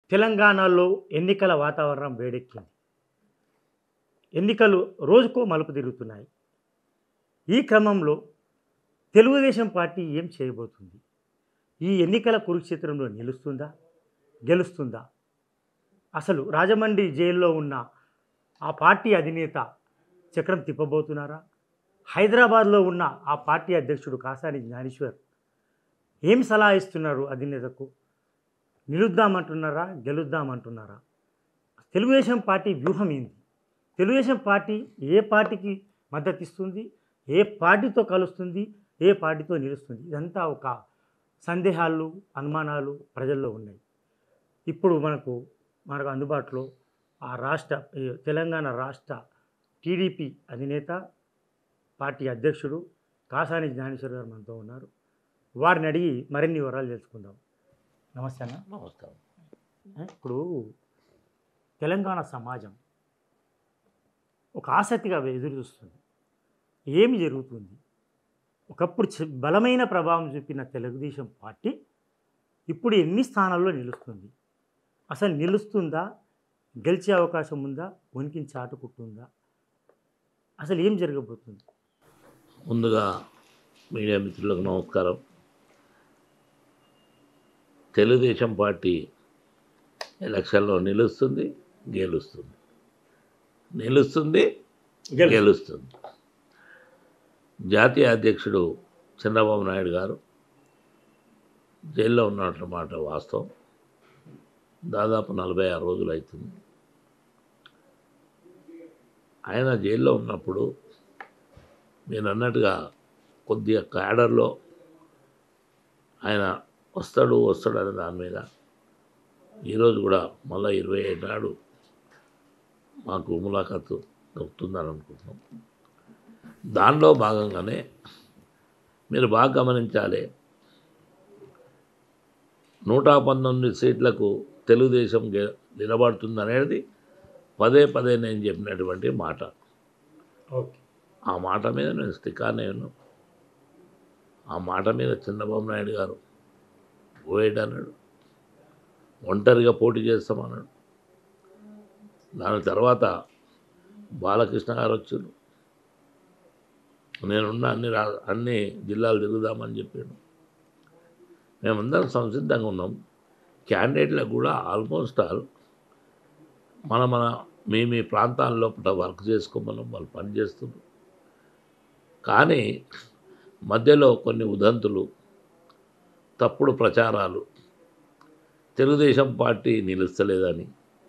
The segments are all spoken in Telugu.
తెలంగాణలో ఎన్నికల వాతావరణం వేడెక్కింది ఎన్నికలు రోజుకో మలుపు తిరుగుతున్నాయి ఈ క్రమంలో తెలుగుదేశం పార్టీ ఏం చేయబోతుంది ఈ ఎన్నికల కురుక్షేత్రంలో నిలుస్తుందా గెలుస్తుందా అసలు రాజమండ్రి జైల్లో ఉన్న ఆ పార్టీ అధినేత చక్రం తిప్పబోతున్నారా హైదరాబాద్లో ఉన్న ఆ పార్టీ అధ్యక్షుడు కాసాని జ్ఞానేశ్వర్ ఏం సలహా ఇస్తున్నారు అధినేతకు నిలుద్దామంటున్నారా గెలుద్దామంటున్నారా తెలుగుదేశం పార్టీ వ్యూహం ఏంది తెలుగుదేశం పార్టీ ఏ పార్టీకి మద్దతు ఇస్తుంది ఏ పార్టీతో కలుస్తుంది ఏ పార్టీతో నిలుస్తుంది ఇదంతా ఒక సందేహాలు అనుమానాలు ప్రజల్లో ఉన్నాయి ఇప్పుడు మనకు మనకు అందుబాటులో ఆ రాష్ట్ర ఈ తెలంగాణ రాష్ట్ర టీడీపీ అధినేత పార్టీ అధ్యక్షుడు కాసాని జ్ఞానేశ్వర్ గారు మనతో ఉన్నారు వారిని అడిగి మరిన్ని వివరాలు తెలుసుకుందాం నమస్తే అన్న నమస్కారం ఇప్పుడు తెలంగాణ సమాజం ఒక ఆసక్తిగా ఎదురు చూస్తుంది ఏమి జరుగుతుంది ఒకప్పుడు చ- బలమైన ప్రభావం చూపిన తెలుగుదేశం పార్టీ ఇప్పుడు ఎన్ని స్థానాల్లో నిలుస్తుంది అసలు నిలుస్తుందా గెలిచే అవకాశం ఉందా ఉనికిని చాటుకుంటుందా అసలు ఏం జరగబోతుంది ముందుగా మీడియా మిత్రులకు నమస్కారం తెలుగుదేశం పార్టీ ఎలక్షన్లో నిలుస్తుంది గెలుస్తుంది నిలుస్తుంది గెలుస్తుంది జాతీయ అధ్యక్షుడు చంద్రబాబు నాయుడు గారు జైల్లో ఉన్నమాట వాస్తవం దాదాపు నలభై ఆరు రోజులు అవుతుంది ఆయన జైల్లో ఉన్నప్పుడు మీరు అన్నట్టుగా కొద్దిగా క్యాడర్లో ఆయన వస్తాడు వస్తాడు అనే దాని మీద ఈరోజు కూడా మళ్ళీ ఇరవై ఏడు నాడు మాకు ములాఖాతు దొరుకుతుందని అనుకుంటున్నాం దానిలో భాగంగానే మీరు బాగా గమనించాలి నూట పంతొమ్మిది సీట్లకు తెలుగుదేశం గె- నిలబడుతుందనేది పదే పదే నేను చెప్పినటువంటి మాట ఓకే ఆ మాట మీద నేను స్టికానే ఉన్నాను ఆ మాట మీద చంద్రబాబు నాయుడు గారు పోయేడు అన్నాడు ఒంటరిగా పోటీ చేస్తామన్నాడు దాని తర్వాత బాలకృష్ణ గారు వచ్చారు నేనున్న అన్ని రా అన్ని జిల్లాలు తిరుగుదామని చెప్పాడు మేమందరం సంసిద్ధంగా ఉన్నాం క్యాండిడేట్లకు కూడా ఆల్మోస్ట్ ఆల్ మన మన మీ మీ ప్రాంతాల్లో వర్క్ చేసుకోమన్నాం వాళ్ళు పని చేస్తున్నారు కానీ మధ్యలో కొన్ని ఉదంతులు తప్పుడు ప్రచారాలు తెలుగుదేశం పార్టీ నిలుస్తలేదని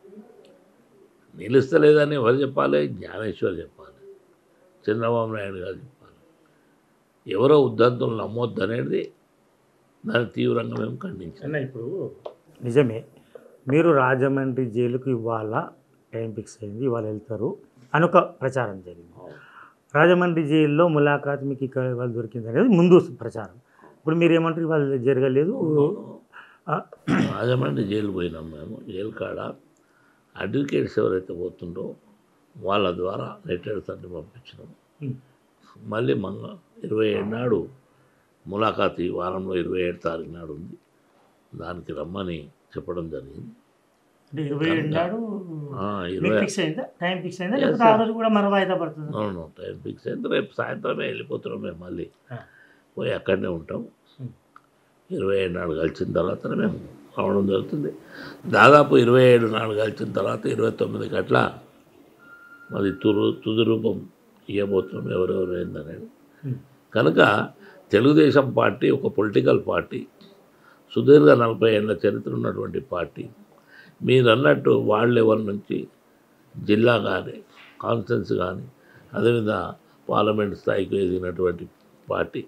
నిలుస్తలేదని ఎవరు చెప్పాలి జ్ఞానేశ్వర్ చెప్పాలి చంద్రబాబు నాయుడు గారు చెప్పాలి ఎవరో ఉద్దంతులు నమ్మొద్దు అనేది దాన్ని తీవ్రంగా మేము ఖండించాం అన్న ఇప్పుడు నిజమే మీరు రాజమండ్రి జైలుకు ఇవాళ టైం ఫిక్స్ అయింది ఇవాళ వెళ్తారు అని ఒక ప్రచారం జరిగింది రాజమండ్రి జైల్లో ములాఖాత్ మీకు ఇక్కడ ఇవాళ దొరికింది అనేది ముందు ప్రచారం ఇప్పుడు మీరు ఏమంటారు ఇవాళ జరగలేదు ఆ, రాజమండ్రి జైలు పోయినాం మేము జైలు కాడ అడ్వకేట్స్ ఎవరైతే పోతుండో వాళ్ళ ద్వారా లెటర్స్ అన్ని పంపించినాం ఉమ్. మళ్ళీ మంగ ఇరవై ఏడు నాడు ములాఖాత్ ఈ వారంలో ఇరవై ఏడు తారీఖు నాడు ఉంది దానికి రమ్మని చెప్పడం జరిగింది అంటే ఇరవై ఏడు నాడు ఆ, మీకు ఇరవై ఫిక్స్ అయిందా టైం ఫిక్స్ అయిందా Yes, లేకపోతే ఆ sir. రోజు కూడా మరో వాయిదా పడుతుంది అవును టైం ఫిక్స్ అయింది రేపు సాయంత్రమే వెళ్ళిపోతున్నాం మేము మళ్ళీ ఆ. పోయి అక్కడనే ఉంటాం ఉమ్. ఇరవై ఏడు నాడు కలిసిన తర్వాతనే మేము రావడం జరుగుతుంది దాదాపు ఇరవై ఏడు నాడు కలిసిన తర్వాత ఇరవై తొమ్మిదికి అట్లా మరి తురు తుది రూపం ఇవ్వబోతున్నాం ఎవరెవరు ఏందనేది ఉమ్. కనుక తెలుగుదేశం పార్టీ ఒక పొలిటికల్ పార్టీ సుదీర్ఘ నలభై ఏళ్ళ చరిత్ర ఉన్నటువంటి పార్టీ మీరు అన్నట్టు వాళ్ళ లెవెల్ నుంచి జిల్లా కానీ కాన్స్టెన్స్ కానీ అదేవిధంగా పార్లమెంట్ స్థాయికి ఎదిగినటువంటి పార్టీ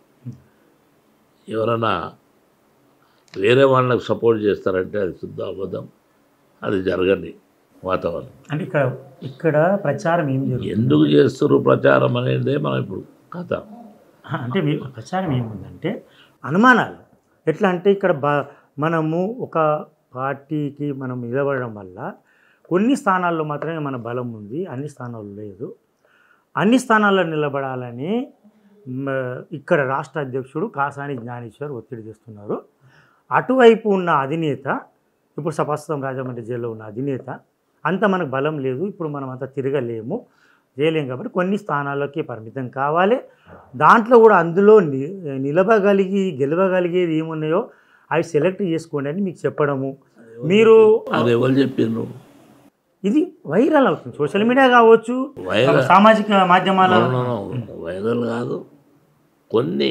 ఎవరైనా వేరే వాళ్ళకి సపోర్ట్ చేస్తారంటే అది శుద్ధ అబద్ధం అది జరగని వాతావరణం అంటే ఇక్కడ ఇక్కడ ప్రచారం ఏం జరుగుతుంది ఎందుకు చేస్తున్నారు ప్రచారం అనేదే మనం ఇప్పుడు కథ ఆ, అంటే మీ ప్రచారం ఏముందంటే అనుమానాలు ఎట్లా అంటే ఇక్కడ బ మనము ఒక పార్టీకి మనం నిలబడడం వల్ల కొన్ని స్థానాల్లో మాత్రమే మన బలం ఉంది అన్ని స్థానాల్లో లేదు అన్ని స్థానాల్లో నిలబడాలని మ, ఇక్కడ రాష్ట్ర అధ్యక్షుడు కాసాని జ్ఞానేశ్వర్ ఒత్తిడి చేస్తున్నారు అటువైపు ఉన్న అధినేత ఇప్పుడు ప్రస్తుతం రాజమండ్రి జైల్లో ఉన్న అధినేత అంత మనకు బలం లేదు ఇప్పుడు మనం అంత తిరగలేము చేయలేం కాబట్టి కొన్ని స్థానాల్లోకి పరిమితం కావాలి దాంట్లో కూడా అందులో ని నిలవగలిగి గెలవగలిగేది ఏమున్నాయో అవి సెలెక్ట్ చేసుకోండి అని మీకు చెప్పడము మీరు అది ఎవరు చెప్పిండ్రు ఇది వైరల్ అవుతుంది సోషల్ మీడియా కావచ్చు వైరల్ సామాజిక మాధ్యమాల వైరల్ కాదు కొన్ని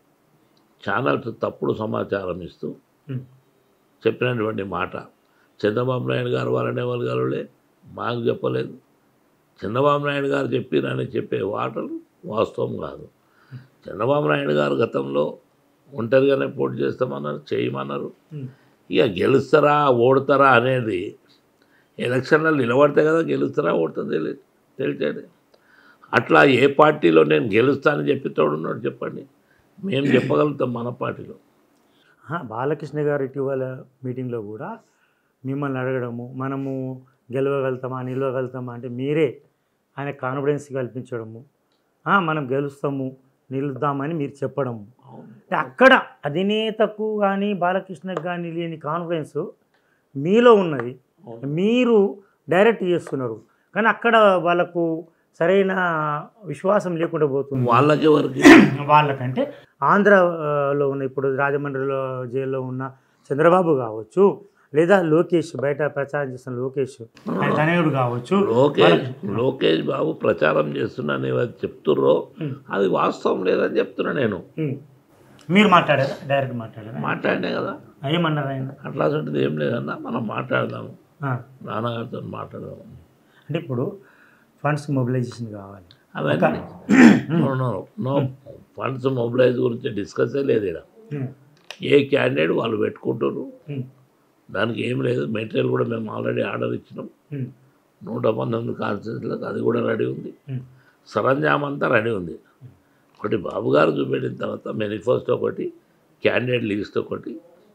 ఛానల్స్ తప్పుడు సమాచారం ఇస్తూ ఉమ్. చెప్పినటువంటి మాట చంద్రబాబు నాయుడు గారు వాళ్ళని ఎవరు గారులే మాకు చెప్పలేదు చంద్రబాబు నాయుడు గారు చెప్పిరని చెప్పే వాటలు వాస్తవం కాదు చంద్రబాబు నాయుడు గారు గతంలో ఒంటరిగానే పోటీ చేస్తామన్నారు చేయమన్నారు ఉమ్. ఇక గెలుస్తారా ఓడతారా అనేది ఎలక్షన్లో నిలబడితే కదా గెలుస్తారా ఓడుతుంది తెలి తెలిసేది అట్లా ఏ పార్టీలో నేను గెలుస్తానని చెప్పి తోడున్నాడు చెప్పండి మేము చెప్పగలుగుతాం మన పార్టీలో ఆ, బాలకృష్ణ గారు ఇటీవల మీటింగ్లో కూడా మిమ్మల్ని అడగడము మనము గెలవగలుగుతామా నిలవగలుగుతామా అంటే మీరే ఆయన కాన్ఫిడెన్స్ కల్పించడము ఆ, మనం గెలుస్తాము నిలుద్దామని మీరు చెప్పడము అంటే అక్కడ అధినేతకు కానీ బాలకృష్ణకు కానీ లేని కాన్ఫిడెన్స్ మీలో ఉన్నది మీరు డైరెక్ట్ చేస్తున్నారు కానీ అక్కడ వాళ్ళకు సరైన విశ్వాసం లేకుండా పోతుంది వాళ్ళకి ఎవరికి వాళ్ళకంటే ఆంధ్రలో ఉన్న ఇప్పుడు రాజమండ్రిలో జైల్లో ఉన్న చంద్రబాబు కావచ్చు లేదా లోకేష్ బయట ప్రచారం చేస్తున్న లోకేష్ ఆయన తనయుడు కావచ్చు లోకేష్ లోకేష్ బాబు ప్రచారం చేస్తున్నాను ఏవైతే చెప్తుర్రో ఉమ్. అది వాస్తవం లేదని చెప్తున్నా నేను ఉమ్. మీరు మాట్లాడారా డైరెక్ట్ మాట్లాడారా మాట్లాడినే కదా ఏమన్నారు ఆయన అట్లాంటిది ఏం లేదన్నా మనం మాట్లాడదాము ఆ. నాన్నగారితో మాట్లాడదాము అంటే ఇప్పుడు ఫండ్స్ మొబిలైజేషన్ కావాలి అవన్నీ no no no funds mobilize గురించి డిస్కస్ లేదు ఇక్కడ ఉమ్. ఏ క్యాండిడేట్ వాళ్ళు పెట్టుకుంటారు ఉమ్. దానికి ఏం లేదు మెటీరియల్ కూడా మేము ఆల్రెడీ ఆర్డర్ ఇచ్చినాం ఉమ్. నూట పంతొమ్మిది కాన్స్టిట్యూన్సీలకు అది కూడా రెడీ ఉంది ఉమ్. సరంజామం అంతా రెడీ ఉంది ఒకటి బాబు గారు చూపెట్టిన తర్వాత మేనిఫెస్టో ఒకటి క్యాండిడేట్ లిస్ట్ ఒకటి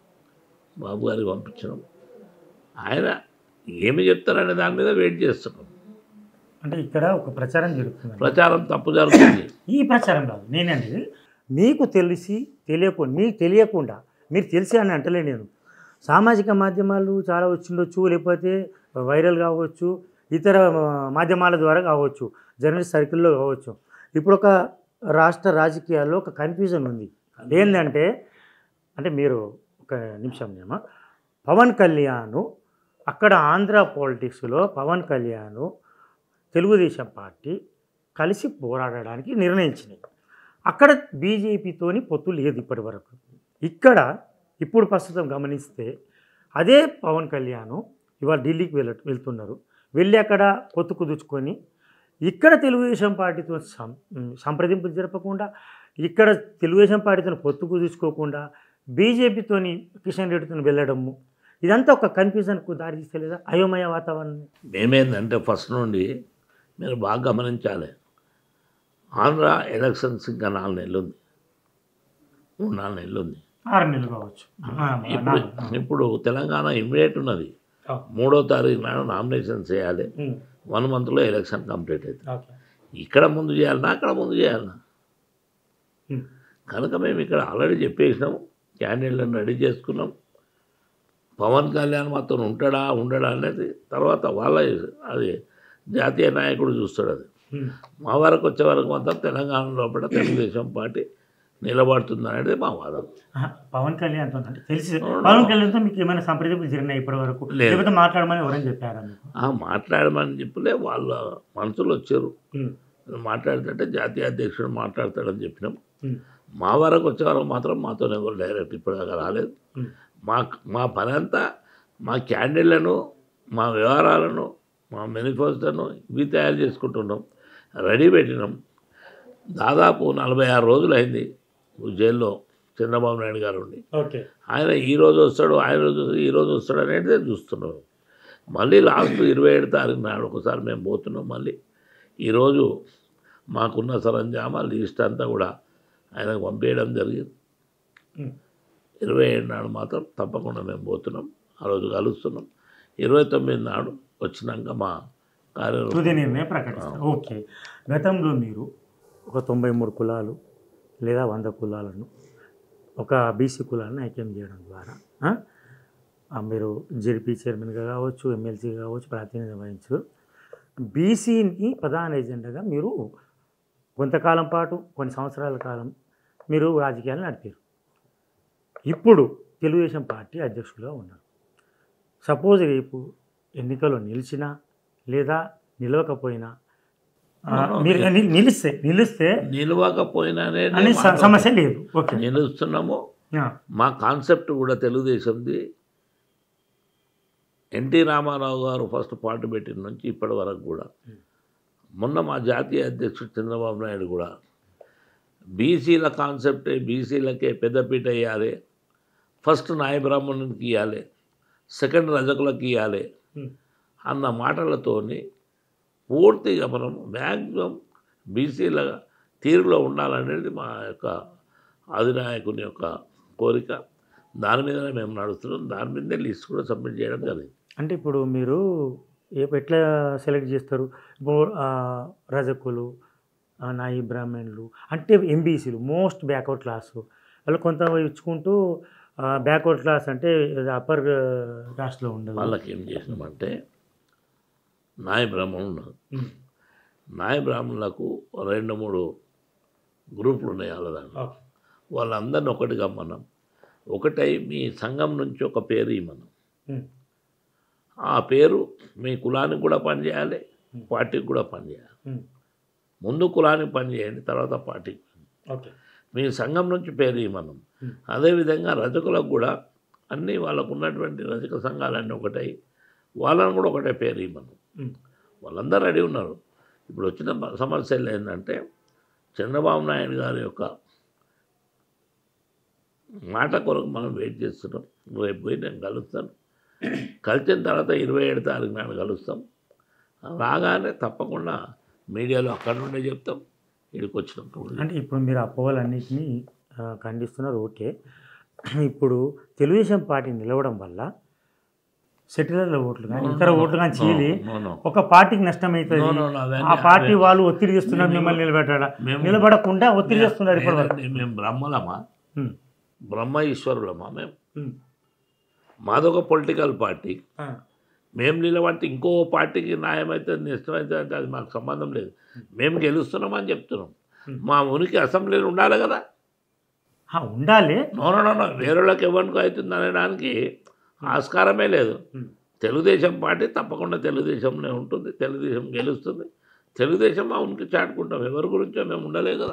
బాబు గారికి పంపించినాం ఆయన ఏమి చెప్తారనే దాని మీద వెయిట్ చేస్తున్నాం అంటే ఇక్కడ ఒక ప్రచారం జరుగుతుంది ప్రచారం తప్పు జరుగుతుంది ఈ ప్రచారం కాదు నేనండి మీకు తెలిసి తెలియకుండా మీకు తెలియకుండా మీరు తెలిసి అని అంటలే నేను సామాజిక మాధ్యమాలు చాలా వచ్చిండొచ్చు లేకపోతే వైరల్ కావచ్చు ఇతర ఆ, మాధ్యమాల ద్వారా కావచ్చు జర్నలిస్ట్ సర్కిల్లో కావచ్చు ఇప్పుడు ఒక రాష్ట్ర రాజకీయాల్లో ఒక కన్ఫ్యూజన్ ఉంది ఏంటంటే అంటే మీరు ఒక నిమిషం నేమ పవన్ కళ్యాణ్ అక్కడ ఆంధ్ర పాలిటిక్స్లో పవన్ కళ్యాణ్ తెలుగుదేశం పార్టీ కలిసి పోరాడడానికి నిర్ణయించినాయి అక్కడ బీజేపీతోని పొత్తు లేదు ఇప్పటి వరకు ఇక్కడ ఇప్పుడు ప్రస్తుతం గమనిస్తే అదే పవన్ కళ్యాణ్ ఇవాళ ఢిల్లీకి వెళ్ళ వెళ్తున్నారు వెళ్ళి అక్కడ పొత్తు కుదుర్చుకొని ఇక్కడ తెలుగుదేశం పార్టీతో సం సంప్రదింపులు జరపకుండా ఇక్కడ తెలుగుదేశం పార్టీతో పొత్తు కుదుర్చుకోకుండా బీజేపీతోని కిషన్ రెడ్డితో వెళ్ళడము ఇదంతా ఒక కన్ఫ్యూజన్కు దారి తీస్తలేదా అయోమయ వాతావరణం మేమేందంటే ఫస్ట్ నుండి మీరు బాగా గమనించాలి ఆంధ్ర ఎలక్షన్స్ ఇంకా నాలుగు నెలలు ఉంది మూడు నాలుగు నెలలు ఉంది ఆరు నెలలు కావచ్చు ఆ, ఇప్పుడు నాలుగు. ఇప్పుడు తెలంగాణ ఇమ్మీడియట్ ఉన్నది ఆ, మూడో తారీఖు నాడు నామినేషన్ చేయాలి ఉమ్, వన్ మంత్లో ఎలక్షన్ కంప్లీట్ అవుతుంది ఓకే ఇక్కడ ముందు చేయాలన్నా అక్కడ ముందు చేయాలన్నా ఉమ్, కనుక మేము ఇక్కడ ఆల్రెడీ చెప్పేసినాము క్యాండిడేట్లను రెడీ చేసుకున్నాం పవన్ కళ్యాణ్ మాత్రం ఉంటాడా ఉండడా అనేది తర్వాత వాళ్ళ అది జాతీయ నాయకుడు చూస్తాడు అది ఉమ్. మా వరకు వచ్చే వరకు మాత్రం తెలంగాణ లోపల తెలుగుదేశం పార్టీ నిలబడుతుంది అనేది మా వాదం ఆహా, పవన్ కళ్యాణ్ తో అంటే తెలిసి పవన్ కళ్యాణ్తో మీకు ఏమైనా సంప్రదింపులు జరిగినాయి ఇప్పటి వరకు లేదు. లేకపోతే మాట్లాడమని ఎవరైనా చెప్పారా మీకు ఆ మాట్లాడమని చెప్పలే వాళ్ళ మనుషులు వచ్చారు ఉమ్, మాట్లాడుతుంటే జాతీయ అధ్యక్షుడు మాట్లాడతాడని చెప్పినాం ఉమ్, మా వరకు వచ్చే వరకు మాత్రం మాతో ఎవరు డైరెక్ట్ ఇప్పటిదాకా రాలేదు ఉమ్, మా మా పని అంతా మా క్యాండిల్లను మా వ్యవహారాలను మా మేనిఫెస్టోను ఇవి తయారు చేసుకుంటున్నాం రెడీ పెట్టినాం దాదాపు నలభై ఆరు రోజులు అయింది జైల్లో చంద్రబాబు నాయుడు గారు ఉండి ఓకే ఆయన ఈ రోజు వస్తాడు ఆయన రోజు ఈ రోజు వస్తాడు అనేది చూస్తున్నాం మళ్ళీ లాస్ట్ ఇరవై ఏడు తారీఖు నాడు ఒకసారి మేము పోతున్నాం మళ్ళీ ఈరోజు మాకున్న సరంజామా లిస్ట్ అంతా కూడా ఆయనకు పంపేయడం జరిగింది ఉమ్, ఇరవై ఏడు నాడు మాత్రం తప్పకుండా మేము పోతున్నాం ఆ రోజు కలుస్తున్నాం ఇరవై తొమ్మిది నాడు వచ్చినాక మా కార్యవర్గం తుది నిర్ణయం ప్రకటిస్తారు ఓకే గతంలో మీరు ఒక తొంభై మూడు కులాలు లేదా వంద కులాలను ఒక బీసీ కులాలను ఐక్యం చేయడం ద్వారా ఆ, ఆ, మీరు జెడ్పీ చైర్మన్గా కావచ్చు ఎమ్మెల్సీ కావచ్చు ప్రాతినిధ్యం వహించారు బీసీని ప్రధాన ఎజెండాగా మీరు కొంతకాలం పాటు కొన్ని సంవత్సరాల కాలం మీరు రాజకీయాలు నడిపారు ఇప్పుడు తెలుగుదేశం పార్టీ అధ్యక్షులుగా ఉన్నారు సపోజ్ రేపు ఎన్నికల్లో నిలిచినా లేదా నిలవకపోయినా ఆ, మీరు ని- నిలిస్తే నిలిస్తే నిలవకపోయినానే అని స- సమస్య లేదు ఓకే నిలుస్తున్నాము ఆ, మా కాన్సెప్ట్ కూడా తెలుగుదేశంది ఎన్టీ రామారావు గారు ఫస్ట్ పార్టీ పెట్టిన నుంచి ఇప్పటి వరకు కూడా మొన్న మా జాతీయ అధ్యక్షుడు చంద్రబాబు నాయుడు కూడా బీసీల కాన్సెప్టే బీసీలకే పెద్దపీట వేయాలి ఫస్ట్ నాయ బ్రాహ్మణునికి ఇవ్వాలి సెకండ్ రజకులకు ఇవ్వాలి ఉమ్, అన్న మాటలతోని పూర్తిగా మనం మ్యాక్సిమం బీసీల తీరులో ఉండాలనేది మా యొక్క అధినాయకుని యొక్క కోరిక దాని మీదనే మేము నడుస్తున్నాం దాని మీదనే లిస్ట్ కూడా సబ్మిట్ చేయడం జరిగింది అంటే ఇప్పుడు మీరు ఏ ఎట్లా సెలెక్ట్ చేస్తారు ఇప్పుడు ఆ, రజకులు ఆ, నాయి బ్రాహ్మణులు అంటే ఎంబీసీలు మోస్ట్ బ్యాక్వర్డ్ క్లాస్ వాళ్ళు కొంత ఇచ్చుకుంటూ బ్యాక్వర్డ్ క్లాస్ అంటే అప్పర్ క్లాస్లో ఉండదు వాళ్ళకి ఏం చేసినామంటే నాయ బ్రాహ్మణులు ఉన్నారు ఉమ్, నాయ బ్రాహ్మణులకు రెండు మూడు గ్రూపులు ఉన్నాయి వాళ్ళ దాంట్లో ఓకే. వాళ్ళందరిని ఒకటిగా మనం ఒకటై మీ సంఘం నుంచి ఒక పేరు ఇవ్వమనం ఉమ్, ఆ పేరు మీ కులానికి కూడా పనిచేయాలి పార్టీకి కూడా పనిచేయాలి ఉమ్, ముందు కులానికి పనిచేయండి తర్వాత పార్టీకి ఓకే మీ సంఘం నుంచి పేరు ఇవ్వమనం Hmm. అదేవిధంగా రజకులకు కూడా అన్నీ వాళ్ళకు ఉన్నటువంటి రజక సంఘాలన్నీ ఒకటై వాళ్ళని కూడా ఒకటే పేరు ఇవ్వమనం ఉమ్, వాళ్ళందరూ రెడీ ఉన్నారు ఇప్పుడు వచ్చిన బ- సమస్యలు ఏంటంటే చంద్రబాబు నాయుడు గారి యొక్క మాట కొరకు మనం వెయిట్ చేస్తున్నాం రేపు పోయి నేను కలుస్తాను కలిసిన తర్వాత ఇరవై ఏడు తారీఖు నాడు కలుస్తాం రాగానే తప్పకుండా మీడియాలో అక్కడ నుండే చెప్తాం ఇక్కడికి వచ్చినప్పుడు అంటే ఇప్పుడు మీరు అపోహలన్నింటినీ ఆ, ఖండిస్తున్నారు ఓకే ఇప్పుడు తెలుగుదేశం పార్టీ నిలవడం వల్ల సెటిలర్ల ఓట్లు కానీ ఇతర ఓట్లు కానీ చీలి No, no. ఒక పార్టీకి నష్టమవుతుంది No, no, no, అవన్నీ- ఆ పార్టీ వాళ్ళు ఒత్తిడి చేస్తున్నారు మిమ్మల్ని నిలబెట్టాడా మేము- నిలబడకుండా ఒత్తిడి చేస్తున్నారు ఇప్పటి వరకు లేదండి, మేము బ్రహ్మలమా ఉమ్, బ్రహ్మ ఈశ్వరులమా మేము ఉమ్, మాదొక పొలిటికల్ పార్టీ ఆ, మేము నిలబడితే ఇంకో పార్టీకి న్యాయం అయితే ఇష్టమైతే అంటే అది మాకు సంబంధం లేదు మేము గెలుస్తున్నామని చెప్తున్నాం మా ఉనికి అసెంబ్లీలో ఉండాలి కదా ఆ, ఉండాలి నోనో వేరేళ్ళకి ఎవరికి అవుతుంది అనడానికి ఆస్కారమే లేదు ఉమ్, తెలుగుదేశం పార్టీ తప్పకుండా తెలుగుదేశంలో ఉంటుంది తెలుగుదేశం గెలుస్తుంది తెలుగుదేశం మా ఉనికి చాటుకుంటాం ఎవరి గురించో మేము ఉండలే కదా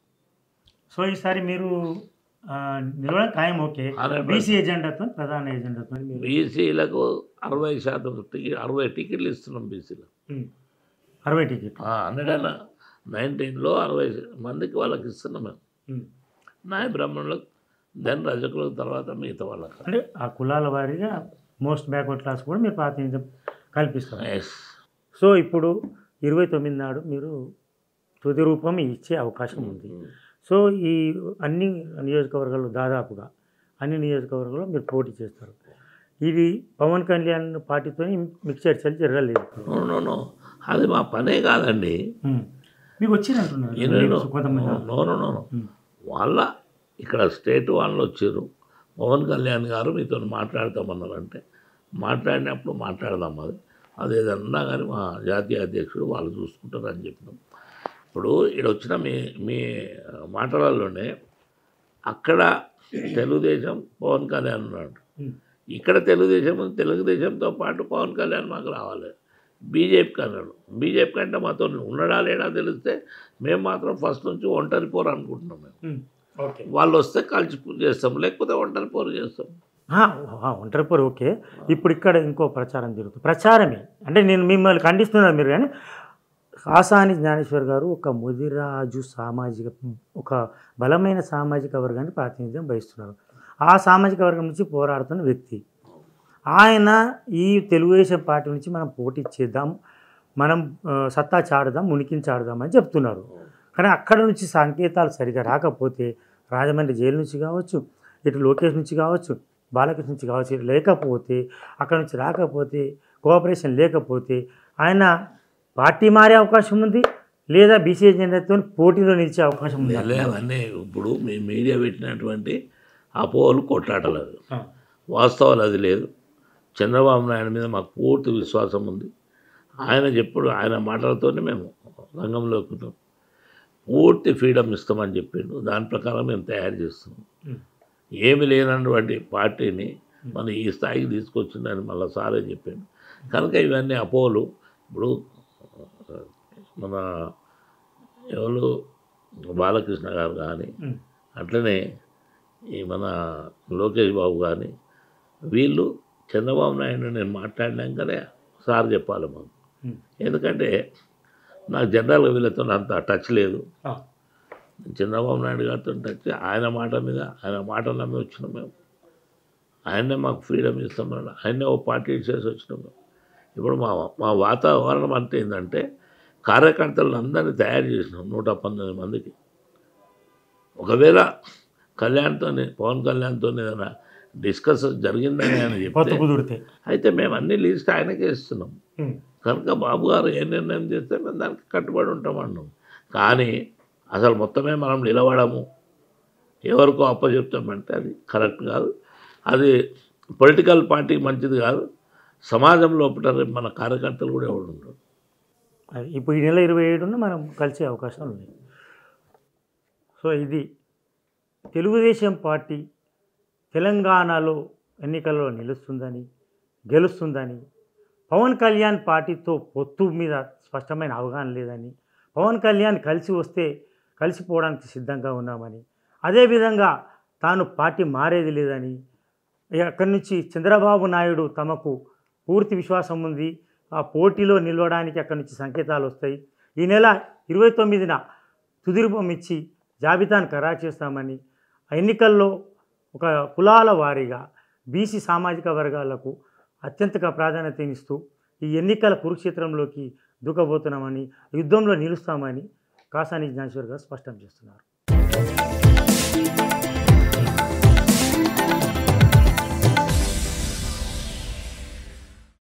సో ఈసారి మీరు ఆ, నిలవడం ఖాయం ఓకే హండ్రెడ్ బీసీ ఎజెండాతో ప్రధాన ఎజెండాతో మీరు బీసీలకు అరవై శాతం టికెట్ అరవై టికెట్లు ఇస్తున్నాం బీసీలో ఉమ్, అరవై టికెట్ హండ్రెడ్ అండ్ నైన్టీన్లో అరవై మందికి వాళ్ళకి ఇస్తున్నాం మేము ఉమ్. నాయ బ్రాహ్మణులకు దెన్ రజకులకు తర్వాత మిగతా వాళ్ళకి అంటే ఆ కులాల వారీగా మోస్ట్ బ్యాక్వర్డ్ క్లాస్ కూడా మీరు ప్రాతినిధ్యం కల్పిస్తారు ఎస్ సో ఇప్పుడు ఇరవై తొమ్మిది నాడు మీరు తుది రూపం ఇచ్చే అవకాశం ఉంది సో ఈ అన్ని నియోజకవర్గాలు దాదాపుగా అన్ని నియోజకవర్గాల్లో మీరు పోటీ చేస్తారు ఇది పవన్ కళ్యాణ్ పార్టీతో మీకు చర్చలు జరగలేదు నో నో నో అది మా పనే కాదండి ఉమ్. మీకు వచ్చినట్టున్నారు నేను కొంతమంది no no no no. Um. వాళ్ళ ఇక్కడ స్టేట్ వాళ్ళు వచ్చారు పవన్ కళ్యాణ్ గారు మీతో మాట్లాడతామన్నారంటే మాట్లాడినప్పుడు మాట్లాడదాం అది అది ఏదన్నా కానీ మా జాతీయ అధ్యక్షుడు వాళ్ళు చూసుకుంటారని చెప్పినాం ఇప్పుడు ఇక్కడ వచ్చిన మీ మీ మాటలలోనే అక్కడ తెలుగుదేశం పవన్ కళ్యాణ్ ఉన్నాడు ఉమ్. ఇక్కడ తెలుగుదేశం ఉంది. తెలుగుదేశంతో పాటు పవన్ కళ్యాణ్ మాకు రావాలి బీజేపీకి అన్నాడు బీజేపీ కంటే మాతో ఉండడా లేడా తెలిస్తే మేము మాత్రం ఫస్ట్ నుంచి ఒంటరి పోరు అనుకుంటున్నాం మేము ఉమ్. ఓకే వాళ్ళు వస్తే కలిసి చేస్తాం లేకపోతే ఒంటరి పోరు చేస్తాం ఆ, ఆ, ఒంటరి పోరు ఓకే ఇప్పుడు ఇక్కడ ఇంకో ప్రచారం జరుగుతుంది ప్రచారమే అంటే నేను మిమ్మల్ని ఖండిస్తున్నారు మీరు కానీ కాసాని జ్ఞానేశ్వర్ గారు ఒక ముదిరాజు సామాజిక ఒక బలమైన సామాజిక వర్గాన్ని ప్రాతినిధ్యం వహిస్తున్నారు ఆ సామాజిక వర్గం నుంచి పోరాడుతున్న వ్యక్తి ఆయన ఈ తెలుగుదేశం పార్టీ నుంచి మనం పోటీ చేద్దాం మనం ఆ, సత్తా చాడుదాం ఉనికించాడుదాం అని చెప్తున్నారు కానీ అక్కడ నుంచి సంకేతాలు సరిగా రాకపోతే రాజమండ్రి జైలు నుంచి కావచ్చు ఇటు లోకేష్ నుంచి కావచ్చు బాలకృష్ణ నుంచి కావచ్చు ఇటు లేకపోతే అక్కడ నుంచి రాకపోతే కోఆపరేషన్ లేకపోతే ఆయన పార్టీ మారే అవకాశం ఉంది లేదా బీసీ జెండాతో పోటీలో నిలిచే అవకాశం ఉంది లే, అవన్నీ ఇప్పుడు మీ మీడియా పెట్టినటువంటి అపోహలు కొట్లాటలేదు వాస్తవాలు అది లేదు చంద్రబాబు నాయుడు మీద మాకు పూర్తి విశ్వాసం ఉంది ఆయన చెప్పుడు ఆయన మాటలతోనే మేము రంగంలోకి ఉన్నాం. పూర్తి ఫ్రీడమ్ ఇస్తామని చెప్పిండు దాని ప్రకారం మేము తయారు చేస్తున్నాం ఉమ్. ఏమి లేనటువంటి పార్టీని మనం ఈ స్థాయికి తీసుకొచ్చిందని మళ్ళీ సారే చెప్పిండు కనుక ఇవన్నీ అపోలు ఇప్పుడు ఆ, మన ఎవరు బాలకృష్ణ గారు కానీ ఉమ్. అట్లనే ఈ మన లోకేష్ బాబు కానీ వీళ్ళు చంద్రబాబు నాయుడు నేను మాట్లాడినాకనే సార్ చెప్పాలి మాకు ఉమ్. ఎందుకంటే నాకు జనరల్గా వీళ్ళతో అంత టచ్ లేదు ఆ. చంద్రబాబు నాయుడు గారితో టచ్ ఆయన మాట మీద ఆయన మాట నమ్మి వచ్చినాం మేము ఆయన్నే మాకు ఫ్రీడమ్ ఇస్తామన్నాడు ఆయన్నే ఓ పార్టీ చేసి వచ్చినాం మేము ఇప్పుడు మా మా వాతావరణం అంటే ఏంటంటే కార్యకర్తలను అందరినీ తయారు చేసినాం నూట పంతొమ్మిది మందికి ఒకవేళ కళ్యాణ్తో పవన్ కళ్యాణ్తో ఏదైనా డిస్కస్ జరిగిందని ఆయన కొత్త చెప్తే కుదిరితే అయితే మేము అన్ని లిస్ట్ ఆయనకే ఇస్తున్నాం ఉమ్. కనుక బాబు గారు ఏ నిర్ణయం చేస్తే మేము దానికి కట్టుబడి ఉంటామన్నాం కానీ అసలు మొత్తమే మనం నిలబడము ఎవరికో అప్పచెప్తామంటే అది కరెక్ట్ కాదు అది పొలిటికల్ పార్టీకి మంచిది కాదు సమాజం లోపల రేపు మన కార్యకర్తలు కూడా ఎవరు ఉండరు అది ఇప్పుడు ఈ నెల ఇరవై ఏడున మనం కలిసే అవకాశాలు ఉన్నాయి సో ఇది తెలుగుదేశం పార్టీ తెలంగాణలో ఎన్నికల్లో నిలుస్తుందని గెలుస్తుందని పవన్ కళ్యాణ్ పార్టీతో పొత్తు మీద స్పష్టమైన అవగాహన లేదని పవన్ కళ్యాణ్ కలిసి వస్తే కలిసిపోవడానికి సిద్ధంగా ఉన్నామని అదేవిధంగా తాను పార్టీ మారేది లేదని ఇక అక్కడి నుంచి చంద్రబాబు నాయుడు తమకు పూర్తి విశ్వాసం ఉంది ఆ పోటీలో నిలవడానికి అక్కడి నుంచి సంకేతాలు వస్తాయి ఈ నెల ఇరవై తొమ్మిదిన తుదిరూపం ఇచ్చి జాబితాను ఖరారు చేస్తామని ఆ ఎన్నికల్లో ఒక కులాల వారీగా బీసీ సామాజిక వర్గాలకు అత్యంతగా ప్రాధాన్యతనిస్తూ ఈ ఎన్నికల కురుక్షేత్రంలోకి దూకబోతున్నామని యుద్ధంలో నిలుస్తామని కాసాని జ్ఞానేశ్వర్ గారు స్పష్టం చేస్తున్నారు